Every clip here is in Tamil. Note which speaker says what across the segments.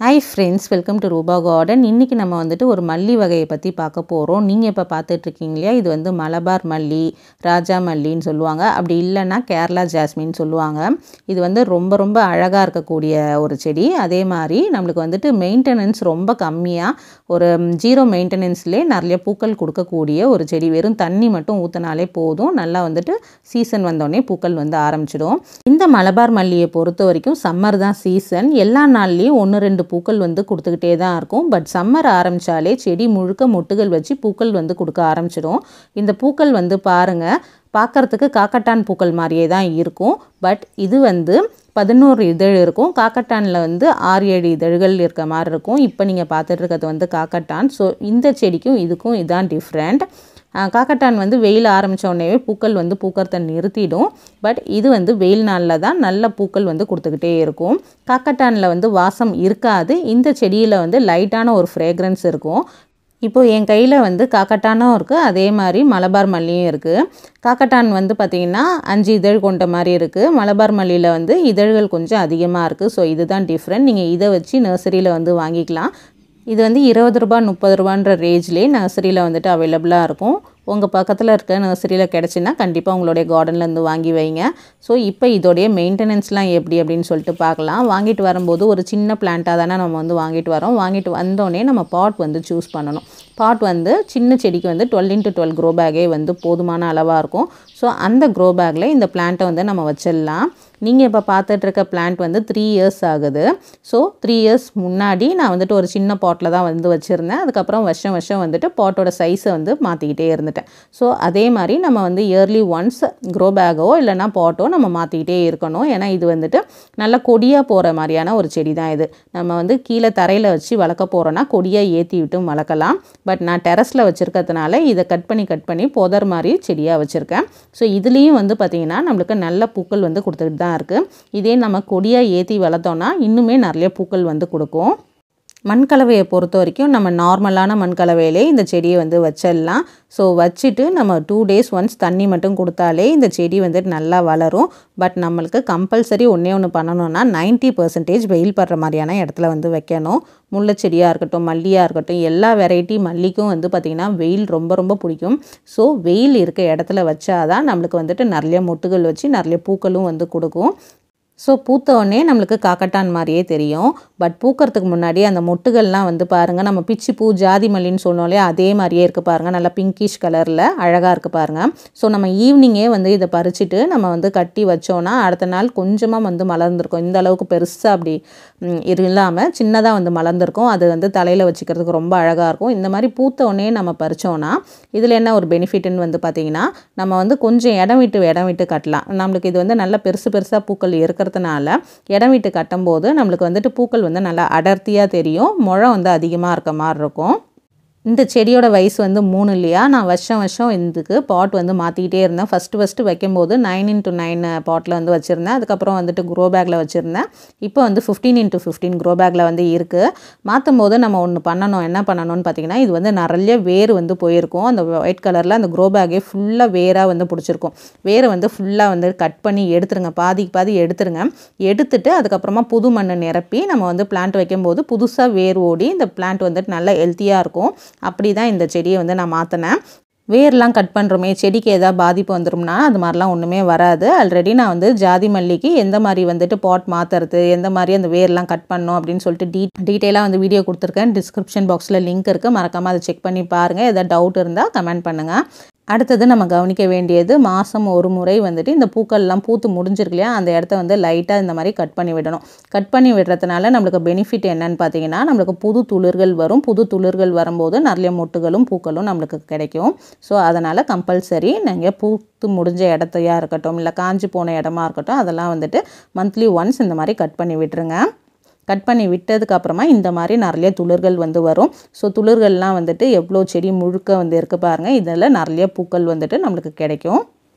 Speaker 1: hi friends welcome to Rupa garden இன்றைக்கி நம்ம வந்துட்டு ஒரு மல்லி வகையை பற்றி பார்க்க போகிறோம் நீங்கள் இப்போ பார்த்துட்ருக்கீங்க இல்லையா இது வந்து மலபார் மல்லி ராஜா மல்லின்னு சொல்லுவாங்க அப்படி இல்லைன்னா கேரளா ஜாஸ்மின் சொல்லுவாங்க இது வந்து ரொம்ப ரொம்ப அழகாக இருக்கக்கூடிய ஒரு செடி அதே மாதிரி நம்மளுக்கு வந்துட்டு மெயின்டெனன்ஸ் ரொம்ப கம்மியாக ஒரு ஜீரோ மெயின்டெனன்ஸ்லேயே நிறைய பூக்கள் கொடுக்கக்கூடிய ஒரு செடி வெறும் தண்ணி மட்டும் ஊற்றினாலே போதும் நல்லா வந்துட்டு சீசன் வந்தோடனே பூக்கள் வந்து ஆரம்பிச்சிடும் இந்த மலபார் மல்லியை பொறுத்த வரைக்கும் சம்மர் தான் சீசன் எல்லா நாள்லேயும் ஒன்று ரெண்டு பூக்கள் வந்து கொடுத்துக்கிட்டே தான் இருக்கும் பட் சம்மர் ஆரம்பித்தாலே செடி முழுக்க மொட்டுகள் வச்சு பூக்கள் வந்து கொடுக்க ஆரம்பிச்சிடும் இந்த பூக்கள் வந்து பாருங்கள் பார்க்குறதுக்கு காக்கட்டான் பூக்கள் மாதிரியே தான் இருக்கும் பட் இது வந்து பதினோரு இதழ் இருக்கும் காக்கட்டானில் வந்து ஆறு ஏழு இதழ்கள் இருக்க மாதிரி இருக்கும் இப்போ நீங்கள் பார்த்துட்டு இருக்கிறது வந்து காக்கட்டான் ஸோ இந்த செடிக்கும் இதுக்கும் இதான் டிஃப்ரெண்ட் காக்கட்டான் வந்து வெயில் ஆரம்பித்த உடனே பூக்கள் வந்து பூக்கறதை நிறுத்திடும் பட் இது வந்து வெயில் நாளில் தான் நல்ல பூக்கள் வந்து கொடுத்துக்கிட்டே இருக்கும் காக்கட்டானில் வந்து வாசம் இருக்காது இந்த செடியில் வந்து லைட்டான ஒரு ஃப்ரேக்ரன்ஸ் இருக்கும் இப்போது என் கையில் வந்து காக்கட்டானும் இருக்குது அதே மாதிரி மலபார் மல்லியும் இருக்குது காக்கட்டான் வந்து பார்த்திங்கன்னா அஞ்சு இதழ் கொண்ட மாதிரி இருக்குது மலபார் மல்லியில் வந்து இதழ்கள் கொஞ்சம் அதிகமாக இருக்குது ஸோ இதுதான் டிஃப்ரெண்ட் நீங்கள் இதை வச்சு நர்சரியில் வந்து வாங்கிக்கலாம் இது வந்து இருபது ரூபா முப்பது ரூபான்ற ரேஞ்ச்லேயே நர்சரியில் வந்துட்டு அவைலபிளாக இருக்கும் உங்கள் பக்கத்தில் இருக்க நர்சரியில் கிடச்சின்னா கண்டிப்பாக உங்களுடைய கார்டன்லேருந்து வாங்கி வைங்க ஸோ இப்போ இதோடைய மெயின்டெனன்ஸ்லாம் எப்படி அப்படின்னு சொல்லிட்டு பார்க்கலாம் வாங்கிட்டு வரும்போது ஒரு சின்ன பிளான்ட்டாக தானே நம்ம வந்து வாங்கிட்டு வரோம் வாங்கிட்டு வந்தோடனே நம்ம பாட் வந்து சூஸ் பண்ணணும் பாட் வந்து சின்ன செடிக்கு வந்து டுவெல் இன்ட்டு டுவெல் க்ரோ பேக்கே வந்து போதுமான அளவாக இருக்கும் ஸோ அந்த க்ரோ பேக்கில் இந்த பிளான்ட்டை வந்து நம்ம வச்சிடலாம் நீங்கள் இப்போ பார்த்துட்டு இருக்க பிளான்ட் வந்து த்ரீ இயர்ஸ் ஆகுது ஸோ த்ரீ இயர்ஸ் முன்னாடி நான் வந்துட்டு ஒரு சின்ன பாட்டில் தான் வந்து வச்சுருந்தேன் அதுக்கப்புறம் வருஷம் வருஷம் வந்துட்டு பாட்டோட சைஸை வந்து மாற்றிக்கிட்டே இருந்துட்டேன் ஸோ அதே மாதிரி நம்ம வந்து இயர்லி ஒன்ஸ் க்ரோ பேக்கோ இல்லைனா பாட்டோ நம்ம மாற்றிக்கிட்டே இருக்கணும் ஏன்னா இது வந்துட்டு நல்ல கொடியாக போகிற மாதிரியான ஒரு செடி தான் இது நம்ம வந்து கீழே தரையில் வச்சு வளர்க்க போகிறோன்னா கொடியாக ஏற்றி விட்டும் வளர்க்கலாம் பட் நான் டெரஸில் வச்சுருக்கிறதுனால இதை கட் பண்ணி கட் பண்ணி புதர் மாதிரி செடியாக வச்சுருக்கேன் ஸோ இதுலேயும் வந்து பார்த்திங்கன்னா நம்மளுக்கு நல்ல பூக்கள் வந்து கொடுத்துட்டு தான் இருக்குது இதே நம்ம கொடியாக ஏற்றி வளர்த்தோன்னா இன்னுமே நிறைய பூக்கள் வந்து கொடுக்கும் மண்கலவையை பொறுத்த வரைக்கும் நம்ம நார்மலான மண்கலவையிலே இந்த செடியை வந்து வச்சிடலாம் ஸோ வச்சுட்டு நம்ம டூ டேஸ் ஒன்ஸ் தண்ணி மட்டும் கொடுத்தாலே இந்த செடி வந்துட்டு நல்லா வளரும் பட் நம்மளுக்கு கம்பல்சரி ஒன்றே ஒன்று பண்ணணும்னா நைன்ட்டி பர்சன்டேஜ் வெயில் படுற மாதிரியான இடத்துல வந்து வைக்கணும் முல்லை செடியாக இருக்கட்டும் மல்லியாக இருக்கட்டும் எல்லா வெரைட்டி மல்லிக்கும் வந்து பார்த்திங்கன்னா வெயில் ரொம்ப ரொம்ப பிடிக்கும் ஸோ வெயில் இருக்க இடத்துல வச்சாதான் நம்மளுக்கு வந்துட்டு நிறைய மொட்டுகள் வச்சு நிறைய பூக்களும் வந்து கொடுக்கும் ஸோ பூத்த உடனே நம்மளுக்கு காக்கட்டான் மாதிரியே தெரியும் பட் பூக்கிறதுக்கு முன்னாடி அந்த மொட்டுகள்லாம் வந்து பாருங்கள் நம்ம பிச்சி பூ ஜாதி மல்லின்னு சொன்னோம்லே அதே மாதிரியே இருக்குது பாருங்கள் நல்லா பிங்கிஷ் கலரில் அழகாக இருக்குது பாருங்கள் ஸோ நம்ம ஈவினிங்கே வந்து இதை பறிச்சுட்டு நம்ம வந்து கட்டி வச்சோன்னா அடுத்த நாள் கொஞ்சமாக வந்து மலர்ந்துருக்கும் இந்த அளவுக்கு பெருசாக அப்படி இல்லாமல் சின்னதாக வந்து மலர்ந்துருக்கும் அது வந்து தலையில் வச்சுக்கிறதுக்கு ரொம்ப அழகாக இருக்கும் இந்த மாதிரி பூத்த உடனே நம்ம பறித்தோன்னா இதில் என்ன ஒரு பெனிஃபிட்னு வந்து பார்த்திங்கன்னா நம்ம வந்து கொஞ்சம் இடம் விட்டு இடம் விட்டு கட்டலாம் நம்மளுக்கு இது வந்து நல்ல பெருசு பெருசாக பூக்கள் இருக்கிற இருக்கிறதுனால இடம் விட்டு கட்டும்போது நம்மளுக்கு வந்துட்டு பூக்கள் வந்து நல்லா அடர்த்தியாக தெரியும் முழம் வந்து அதிகமாக இருக்க மாதிரி இருக்கும் இந்த செடியோட வயசு வந்து மூணு இல்லையா நான் வருஷம் வருஷம் இதுக்கு பாட் வந்து மாற்றிக்கிட்டே இருந்தேன் ஃபஸ்ட்டு ஃபஸ்ட்டு வைக்கும்போது நைன் இன்ட்டு நைன் பாட்டில் வந்து வச்சுருந்தேன் அதுக்கப்புறம் வந்துட்டு க்ரோ பேக்கில் வச்சுருந்தேன் இப்போ வந்து ஃபிஃப்டீன் இன்ட்டு ஃபிஃப்டீன் க்ரோ பேக்கில் வந்து இருக்குது மாற்றும் போது நம்ம ஒன்று பண்ணணும் என்ன பண்ணணும்னு பார்த்தீங்கன்னா இது வந்து நிறைய வேர் வந்து போயிருக்கும் அந்த ஒயிட் கலரில் அந்த க்ரோ பேக்கே ஃபுல்லாக வேராக வந்து பிடிச்சிருக்கும் வேரை வந்து ஃபுல்லாக வந்து கட் பண்ணி எடுத்துருங்க பாதிக்கு பாதி எடுத்துருங்க எடுத்துட்டு அதுக்கப்புறமா புது மண் நிரப்பி நம்ம வந்து பிளான்ட் வைக்கும்போது புதுசாக வேர் ஓடி இந்த பிளான்ட் வந்துட்டு நல்லா ஹெல்த்தியாக இருக்கும் அப்படி தான் இந்த செடியை வந்து நான் மாற்றினேன் வேர்லாம் கட் பண்ணுறோமே செடிக்கு எதாவது பாதிப்பு வந்துடும்னா அது மாதிரிலாம் ஒன்றுமே வராது ஆல்ரெடி நான் வந்து ஜாதி மல்லிக்கு எந்த மாதிரி வந்துட்டு பாட் மாற்றுறது எந்த மாதிரி அந்த வேர்லாம் கட் பண்ணணும் அப்படின்னு சொல்லிட்டு டீ டீட்டெயிலாக வந்து வீடியோ கொடுத்துருக்கேன் டிஸ்கிரிப்ஷன் பாக்ஸில் லிங்க் இருக்குது மறக்காமல் அதை செக் பண்ணி பாருங்கள் எதாவது டவுட் இருந்தால் கமெண்ட் பண்ணுங்கள் அடுத்தது நம்ம கவனிக்க வேண்டியது மாதம் ஒரு முறை வந்துட்டு இந்த பூக்கள்லாம் பூத்து முடிஞ்சிருக்கு இல்லையா அந்த இடத்த வந்து லைட்டாக இந்த மாதிரி கட் பண்ணி விடணும் கட் பண்ணி விடுறதுனால நம்மளுக்கு பெனிஃபிட் என்னன்னு பார்த்தீங்கன்னா நம்மளுக்கு புது துளிர்கள் வரும் புது துளிர்கள் வரும்போது நிறைய மொட்டுகளும் பூக்களும் நம்மளுக்கு கிடைக்கும் ஸோ அதனால் கம்பல்சரி நீங்கள் பூத்து முடிஞ்ச இடத்தையாக இருக்கட்டும் இல்லை காஞ்சி போன இடமா இருக்கட்டும் அதெல்லாம் வந்துட்டு மந்த்லி ஒன்ஸ் இந்த மாதிரி கட் பண்ணி விட்டுருங்க கட் பண்ணி விட்டதுக்கு அப்புறமா இந்த மாதிரி நிறைய துளிர்கள் வந்து வரும் ஸோ துளிர்கள்லாம் வந்துட்டு எவ்வளோ செடி முழுக்க வந்து இருக்கு பாருங்கள் இதில் நிறைய பூக்கள் வந்துட்டு நம்மளுக்கு கிடைக்கும்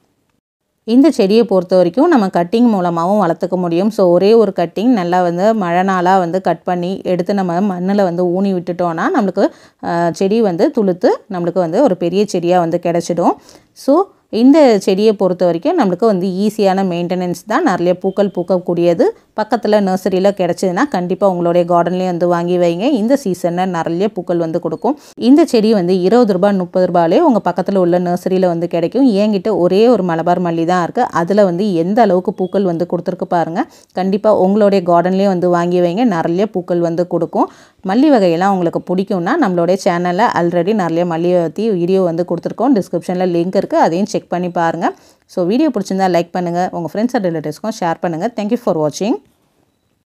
Speaker 1: இந்த செடியை பொறுத்த வரைக்கும் நம்ம கட்டிங் மூலமாகவும் வளர்த்துக்க முடியும் ஸோ ஒரே ஒரு கட்டிங் நல்லா வந்து மழை நாளாக வந்து கட் பண்ணி எடுத்து நம்ம மண்ணில் வந்து ஊனி விட்டுட்டோன்னா நம்மளுக்கு செடி வந்து துளுத்து நம்மளுக்கு வந்து ஒரு பெரிய செடியாக வந்து கிடச்சிடும் ஸோ இந்த செடியை பொறுத்த வரைக்கும் நம்மளுக்கு வந்து ஈஸியான மெயின்டெனன்ஸ் தான் நிறைய பூக்கள் பூக்கக்கூடியது பக்கத்தில் நர்சரியில் கிடச்சிதுன்னா கண்டிப்பாக உங்களுடைய கார்டன்லேயே வந்து வாங்கி வைங்க இந்த சீசனில் நிறைய பூக்கள் வந்து கொடுக்கும் இந்த செடி வந்து இருபது ரூபாய் முப்பது ரூபாயிலே உங்கள் பக்கத்தில் உள்ள நர்சரியில் வந்து கிடைக்கும் என்கிட்ட ஒரே ஒரு மலபார் மல்லி தான் இருக்குது அதில் வந்து எந்த அளவுக்கு பூக்கள் வந்து கொடுத்துருக்கு பாருங்கள் கண்டிப்பாக உங்களுடைய கார்டன்லேயே வந்து வாங்கி வைங்க நிறைய பூக்கள் வந்து கொடுக்கும் மல்லி வகையெல்லாம் உங்களுக்கு பிடிக்கும்னா நம்மளுடைய சேனலில் ஆல்ரெடி நிறைய மல்லியை பற்றி வீடியோ வந்து கொடுத்துருக்கோம் டிஸ்கிரிப்ஷனில் லிங்க் இருக்குது அதையும் செக் பண்ணி பாருங்கள் ஸோ வீடியோ பிடிச்சிருந்தா லைக் பண்ணுங்கள் உங்கள் ஃப்ரெண்ட்ஸ் அண்ட் ரிலேட்டிவ்ஸ்க்கும் ஷேர் பண்ணுங்கள் தேங்க்யூ ஃபார் வாட்சிங்